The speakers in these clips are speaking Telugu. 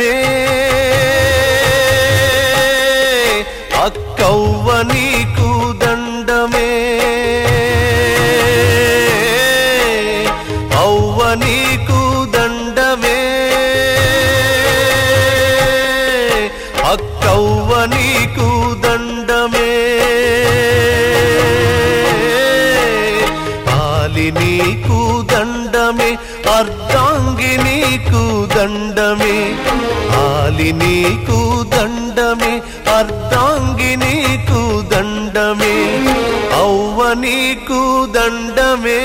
దండమే అక్కవ్వ నీకు దండమే అవ్వ నీకు దండమే అక్కవ్వ నీకు దండమే ఆలి నీకు దండమే అర్ధాంగి నీకు దండమే ఆలి నీకు దండమే అర్ధాంగి నీకు దండమే అవ్వ నీకు దండమే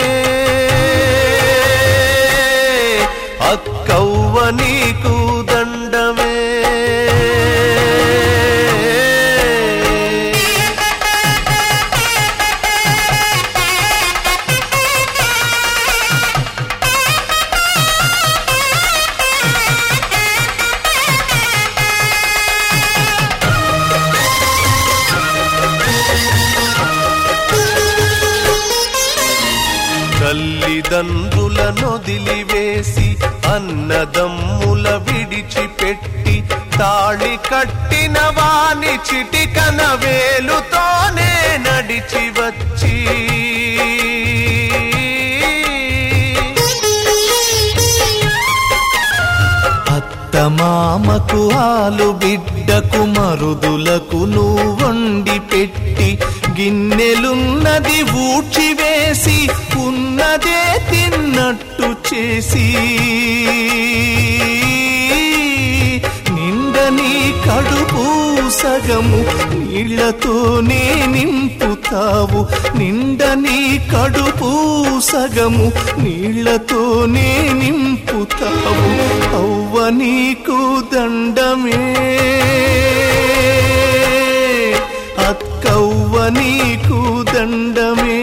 అక్కవ్వ నీకు దండమే తల్లిదండ్రుల నొదిలివేసి అన్నదమ్ముల విడిచిపెట్టి తాళి కట్టిన వాని చిటికన వేలుతోనే నడిచి వచ్చి అత్తమామకు ఆలు బిడ్డకు మరుదులకు నువ్వు వండి పెట్టి గిన్నెలున్నది ఊడ్చివేసి ఉన్నదే తిన్నట్టు చేసి నిండని కడుపు సగము నీళ్లతోనే నింపుతావు నిండని కడుపు సగము నీళ్లతోనే నింపుతావు అవ్వ నీకు దండమే అక్కవ్వ నీకు దండమే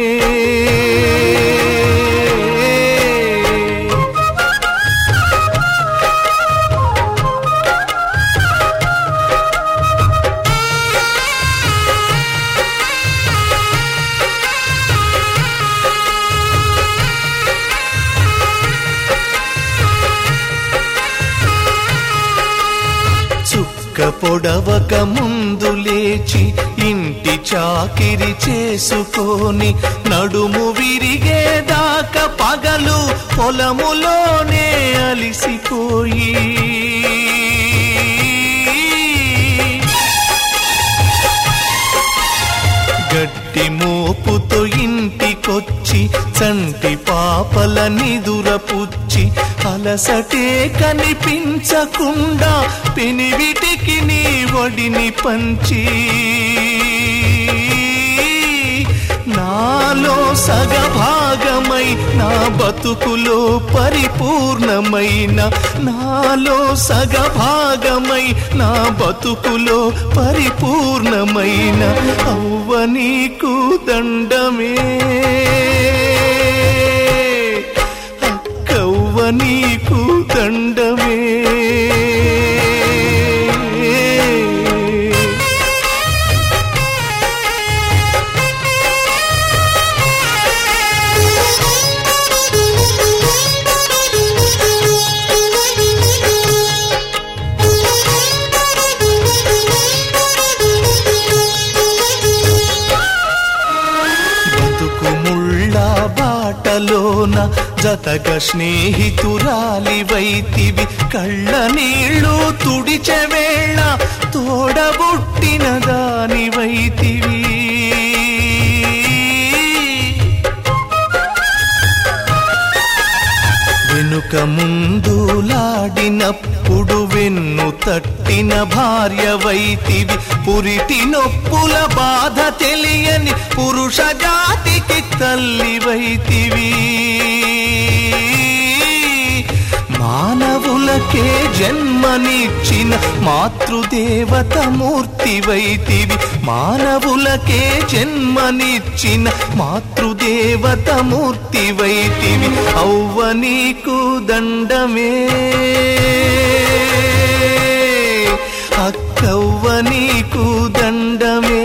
చుక్క పొడవక ముందు లేచి ఇంటి చాకిరి చేసుకొని నడుము విరిగేదాకా పగలు పొలములోనే అలిసిపోయి గట్టి మోపుతో ఇంటికొచ్చి చంటి పాపల నిదురపుచ్చి అలసటే కనిపించకుండా పెనివిటికి నీ ఒడిని పంచి నాలో సగభాగమై నా బతుకులో పరిపూర్ణమైన నాలో సగభాగమై నా బతుకులో పరిపూర్ణమైన అవ్వ నీకు దండమే అక్కవ్వ నీకు దండమే బతుకు ముళ్ళ బాటలోన జతగ స్నేహితురాలి వైతివి కళ్ళ నీళ్ళు తుడిచె వేళ తోడబుట్టిన దాని వైతివి వెనుక ముందులాడినప్పుడు వెన్ను తట్టిన భార్య వైతివి పురిటి నొప్పుల బాధ తెలియని పురుష జాతికి తల్లి వైతివి మానవులకే జన్మనిచ్చిన మాతృదేవత మూర్తి వైతివి మానవులకే జన్మనిచ్చిన మాతృదేవత మూర్తి వైతివి అవ్వ నీకు దండమే అక్కవ్వ నీకు దండమే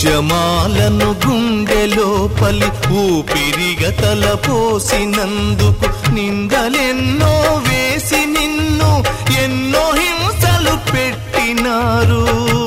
ఉద్యమాలను గుండెలోపలి ఊపిరిగ తలపోసినందుకు నిందలెన్నో వేసి నిన్ను ఎన్నో హింసలు పెట్టినారు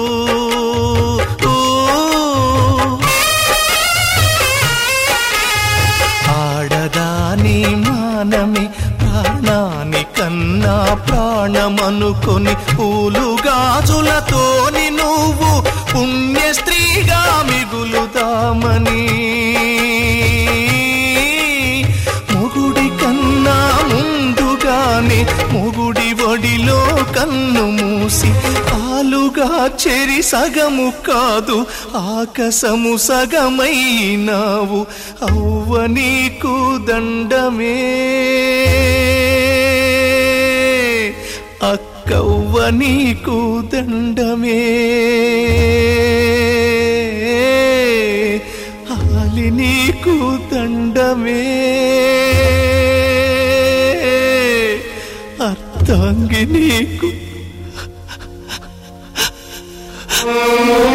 ఆడదాని మానమి ప్రాణాని కన్నా ప్రాణమనుకొని పూలు గాజులతోని నువ్వు పుణ్య స్త్రీగా మిగులుదామని మొగుడి కన్నా ముందుగానే మొగుడి ఒడిలో కన్ను మూసి ఆలుగా చెరి సగము కాదు ఆకసము సగమైనావు అవ్వ నీకు దండమే అక్కవ్వ నీకు దండమే ఆలి నీకు దండమే అర్థంగి నీకు